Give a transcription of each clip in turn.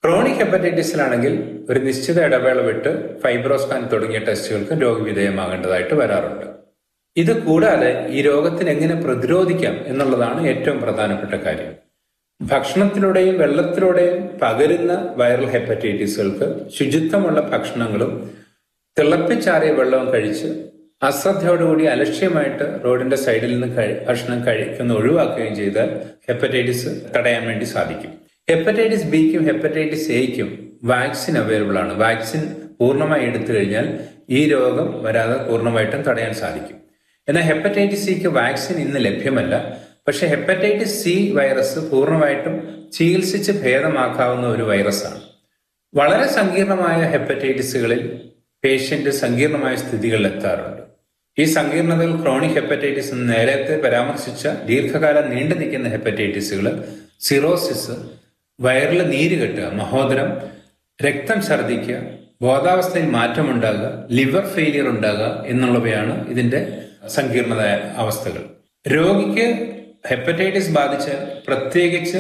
chronic ഹെപ്പറ്റൈറ്റിസിലാണെങ്കിൽ ഒരു നിശ്ചിത ഇടവേള വിട്ട് ഫൈബ്രോസ്കാൻ തുടങ്ങിയ ടെസ്റ്റുകൾക്ക് രോഗവിധേയമാകേണ്ടതായിട്ട് വരാറുണ്ട് ഇത് കൂടാതെ ഈ രോഗത്തിന് എങ്ങനെ പ്രതിരോധിക്കാം എന്നുള്ളതാണ് ഏറ്റവും പ്രധാനപ്പെട്ട കാര്യം ഭക്ഷണത്തിലൂടെയും വെള്ളത്തിലൂടെയും പകരുന്ന വൈറൽ ഹെപ്പറ്റൈറ്റിസുകൾക്ക് ശുചിത്വമുള്ള ഭക്ഷണങ്ങളും തിളപ്പിച്ചാറിയ വെള്ളവും കഴിച്ച് അശ്രദ്ധയോടുകൂടി അലക്ഷ്യമായിട്ട് റോഡിന്റെ സൈഡിൽ നിന്ന് കഴി- ഭക്ഷണം കഴിക്കുന്ന ഒഴിവാക്കുകയും ചെയ്താൽ ഹെപ്പറ്റൈറ്റിസ് തടയാൻ വേണ്ടി സാധിക്കും ഹെപ്പറ്റൈറ്റിസ് ബിക്കും ഹെപ്പറ്റൈറ്റിസ് എയ്ക്കും വാക്സിൻ അവൈലബിൾ ആണ് വാക്സിൻ പൂർണ്ണമായി എടുത്തു കഴിഞ്ഞാൽ ഈ രോഗം വരാതെ പൂർണ്ണമായിട്ടും തടയാൻ സാധിക്കും എന്നാൽ ഹെപ്പറ്റൈറ്റിസ് സിക്ക് വാക്സിൻ ഇന്ന് ലഭ്യമല്ല പക്ഷെ ഹെപ്പറ്റൈറ്റിസ് സി വൈറസ് പൂർണ്ണമായിട്ടും ചികിത്സിച്ച് ഭേദമാക്കാവുന്ന ഒരു വൈറസാണ് വളരെ സങ്കീർണമായ ഹെപ്പറ്റൈറ്റിസുകളിൽ പേഷ്യന്റ് സങ്കീർണമായ സ്ഥിതികളിൽ എത്താറുണ്ട് ഈ സങ്കീർണതകൾ ക്രോണിക് ഹെപ്പറ്റൈറ്റിസ് എന്ന് നേരത്തെ പരാമർശിച്ച ദീർഘകാലം നീണ്ടു നിൽക്കുന്ന ഹെപ്പറ്റൈറ്റിസുകൾ സിറോസിസ് വയറിൽ നീര് കെട്ടുക മഹോദരം രക്തം ഛർദ്ദിക്കുക ബോധാവസ്ഥയിൽ മാറ്റമുണ്ടാകുക ലിവർ ഫെയിലിയർ ഉണ്ടാകുക എന്നുള്ളവയാണ് ഇതിന്റെ സങ്കീർണത അവസ്ഥകൾ രോഗിക്ക് ഹെപ്പറ്റൈറ്റിസ് ബാധിച്ച് പ്രത്യേകിച്ച്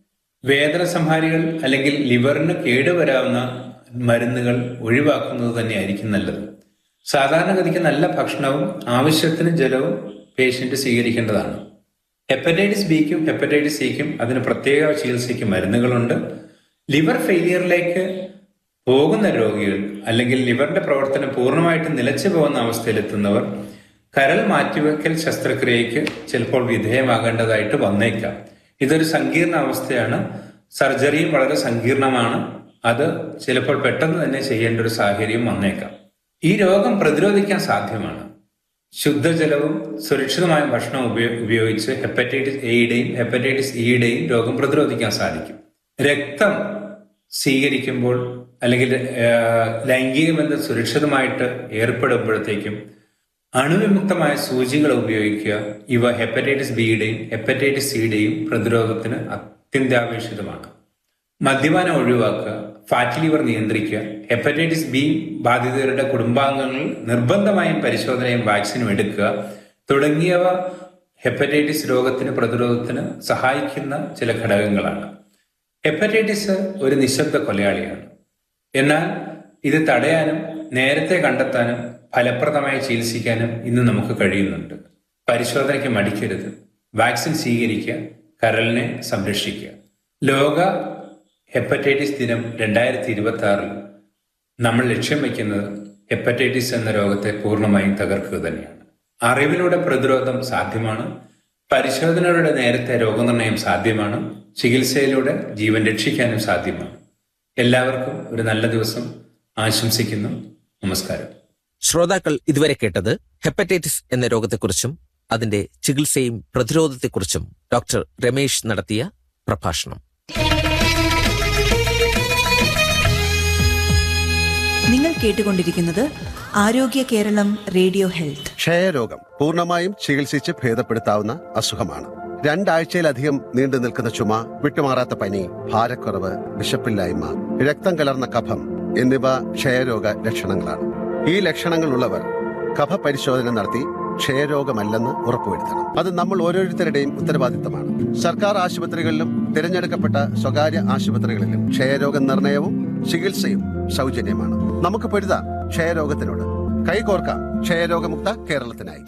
വേദന സംഹാരികൾ അല്ലെങ്കിൽ ലിവറിന് കേടുവരാവുന്ന മരുന്നുകൾ ഒഴിവാക്കുന്നത് തന്നെയായിരിക്കും നല്ലത് സാധാരണഗതിക്ക് നല്ല ഭക്ഷണവും ആവശ്യത്തിന് ജലവും പേഷ്യന്റ് സ്വീകരിക്കേണ്ടതാണ് ഹെപ്പറ്റൈറ്റിസ് ബിക്കും ഹെപ്പറ്റൈറ്റിസ് സിക്കും അതിന് പ്രത്യേക ചികിത്സയ്ക്ക് മരുന്നുകളുണ്ട് ലിവർ ഫെയിലിയറിലേക്ക് പോകുന്ന രോഗികൾ അല്ലെങ്കിൽ ലിവറിന്റെ പ്രവർത്തനം പൂർണ്ണമായിട്ടും നിലച്ചു പോകുന്ന അവസ്ഥയിലെത്തുന്നവർ കരൾ മാറ്റിവെക്കൽ ശസ്ത്രക്രിയയ്ക്ക് ചിലപ്പോൾ വിധേയമാകേണ്ടതായിട്ട് വന്നേക്കാം ഇതൊരു സങ്കീർണ അവസ്ഥയാണ് സർജറിയും വളരെ സങ്കീർണമാണ് അത് ചിലപ്പോൾ പെട്ടെന്ന് തന്നെ ചെയ്യേണ്ട ഒരു സാഹചര്യം വന്നേക്കാം ഈ രോഗം പ്രതിരോധിക്കാൻ സാധ്യമാണ് ശുദ്ധജലവും സുരക്ഷിതമായ ഭക്ഷണവും ഉപയോ- ഉപയോഗിച്ച് ഹെപ്പറ്റൈറ്റിസ് എയുടെയും ഹെപ്പറ്റൈറ്റിസ് ഇയുടെയും രോഗം പ്രതിരോധിക്കാൻ സാധിക്കും രക്തം സ്വീകരിക്കുമ്പോൾ അല്ലെങ്കിൽ ആ, ലൈംഗിക ബന്ധം സുരക്ഷിതമായിട്ട് ഏർപ്പെടുമ്പോഴത്തേക്കും അണുവിമുക്തമായ സൂചികൾ ഉപയോഗിക്കുക ഇവ ഹെപ്പറ്റൈറ്റിസ് ബിയുടെയും ഹെപ്പറ്റൈറ്റിസ് സിയുടെയും പ്രതിരോധത്തിന് അത്യന്താപേക്ഷിതമാണ് മദ്യപാനം ഒഴിവാക്കുക ഫാറ്റി ലിവർ നിയന്ത്രിക്കുക ഹെപ്പറ്റൈറ്റിസ് ബി ബാധിതരുടെ കുടുംബാംഗങ്ങൾ നിർബന്ധമായും പരിശോധനയും വാക്സിനും എടുക്കുക തുടങ്ങിയവ ഹെപ്പറ്റൈറ്റിസ് രോഗത്തിന് പ്രതിരോധത്തിന് സഹായിക്കുന്ന ചില ഘടകങ്ങളാണ് ഹെപ്പറ്റൈറ്റിസ് ഒരു നിശബ്ദ കൊലയാളിയാണ് എന്നാൽ ഇത് തടയാനും നേരത്തെ കണ്ടെത്താനും ഫലപ്രദമായി ചികിത്സിക്കാനും ഇന്ന് നമുക്ക് കഴിയുന്നുണ്ട് പരിശോധനയ്ക്ക് മടിക്കരുത് വാക്സിൻ സ്വീകരിക്കുക കരളിനെ സംരക്ഷിക്കുക ലോക ഹെപ്പറ്റൈറ്റിസ് ദിനം രണ്ടായിരത്തി ഇരുപത്തി ആറിൽ നമ്മൾ ലക്ഷ്യം വയ്ക്കുന്നത് ഹെപ്പറ്റൈറ്റിസ് എന്ന രോഗത്തെ പൂർണ്ണമായും തകർക്കുക തന്നെയാണ് അറിവിലൂടെ പ്രതിരോധം സാധ്യമാണ് പരിശോധനയുടെ നേരത്തെ രോഗനിർണയം സാധ്യമാണ് ചികിത്സയിലൂടെ ജീവൻ രക്ഷിക്കാനും സാധ്യമാണ് എല്ലാവർക്കും ഒരു നല്ല ദിവസം ആശംസിക്കുന്നു നമസ്കാരം ശ്രോതാക്കൾ ഇതുവരെ കേട്ടത് ഹെപ്പറ്റൈറ്റിസ് എന്ന രോഗത്തെക്കുറിച്ചും അതിന്റെ ചികിത്സയും പ്രതിരോധത്തെക്കുറിച്ചും ഡോക്ടർ രമേശ് നടത്തിയ പ്രഭാഷണം നിങ്ങൾ കേട്ടുകൊണ്ടിരിക്കുന്നത് ആരോഗ്യ കേരളം റേഡിയോ ഹെൽത്ത് ക്ഷയരോഗം പൂർണ്ണമായും ചികിത്സിച്ച് ഭേദപ്പെടുത്താവുന്ന അസുഖമാണ് രണ്ടാഴ്ചയിലധികം നീണ്ടു നിൽക്കുന്ന ചുമ വിട്ടുമാറാത്ത പനി ഭാരക്കുറവ് വിശപ്പില്ലായ്മ രക്തം കലർന്ന കഫം എന്നിവ ക്ഷയരോഗ ലക്ഷണങ്ങളാണ് ഈ ലക്ഷണങ്ങളുള്ളവർ കഫ പരിശോധന നടത്തി ക്ഷയരോഗമല്ലെന്ന് ഉറപ്പുവരുത്തണം അത് നമ്മൾ ഓരോരുത്തരുടെയും ഉത്തരവാദിത്തമാണ് സർക്കാർ ആശുപത്രികളിലും തിരഞ്ഞെടുക്കപ്പെട്ട സ്വകാര്യ ആശുപത്രികളിലും ക്ഷയരോഗ നിർണയവും ചികിത്സയും സൗജന്യമാണ് നമുക്ക് പൊരുതാം ക്ഷയരോഗത്തിനോട് കൈകോർക്കാം ക്ഷയരോഗമുക്ത കേരളത്തിനായി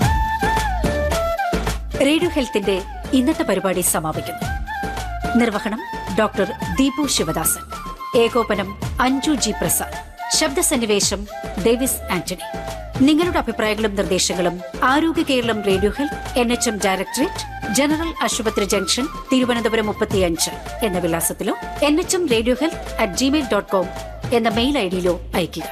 റേഡിയോ ഹെൽത്തിന്റെ ഇന്നത്തെ പരിപാടി സമാപിക്കുന്നു നിർവഹണം ഡോക്ടർ ദീപു ശിവദാസൻ ഏകോപനം അഞ്ജു ജി പ്രസാദ് ശബ്ദസന്നിവേശം ഡേവിസ് ആന്റണി നിങ്ങളുടെ അഭിപ്രായങ്ങളും നിർദ്ദേശങ്ങളും Arogya Keralam radio health N H M directorate general ആശുപത്രി ജംഗ്ഷൻ തിരുവനന്തപുരം മുപ്പത്തിയഞ്ച് എന്ന വിലാസത്തിലോ N H M radio health at Gmail dot com എന്ന മെയിൽ ഐ ഡിയിലോ അയയ്ക്കുക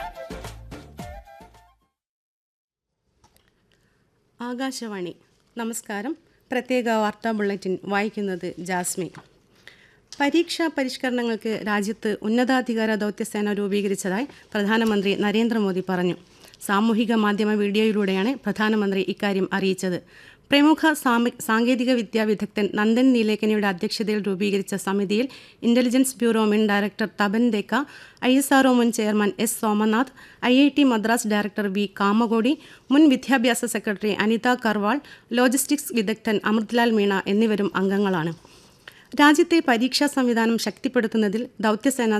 ആകാശവാണി നമസ്കാരം പ്രത്യേക വാർത്താ ബുള്ളറ്റിൻ വായിക്കുന്നത് ജാസ്മി പരീക്ഷാ പരിഷ്കരണങ്ങൾക്ക് രാജ്യത്ത് ഉന്നതാധികാര ദൗത്യസേന രൂപീകരിച്ചതായി പ്രധാനമന്ത്രി നരേന്ദ്രമോദി പറഞ്ഞു സാമൂഹിക മാധ്യമ വീഡിയോയിലൂടെയാണ് പ്രധാനമന്ത്രി ഇക്കാര്യം അറിയിച്ചത് പ്രമുഖ സാമി- സാങ്കേതിക വിദ്യാ വിദഗ്ധൻ നന്ദൻ നീലേക്കനിയുടെ അധ്യക്ഷതയിൽ രൂപീകരിച്ച സമിതിയിൽ ഇന്റലിജൻസ് ബ്യൂറോ മുൻ director Tapan Deka I S R O മുൻ chairman S Somanath I I T Madras director V Kamakoti മുൻ വിദ്യാഭ്യാസ സെക്രട്ടറി അനിത കർവാൾ ലോജിസ്റ്റിക്സ് വിദഗ്ധൻ അമൃത്ലാൽ മീണ എന്നിവരും അംഗങ്ങളാണ് രാജ്യത്തെ പരീക്ഷാ സംവിധാനം ശക്തിപ്പെടുത്തുന്നതിൽ ദൗത്യസേന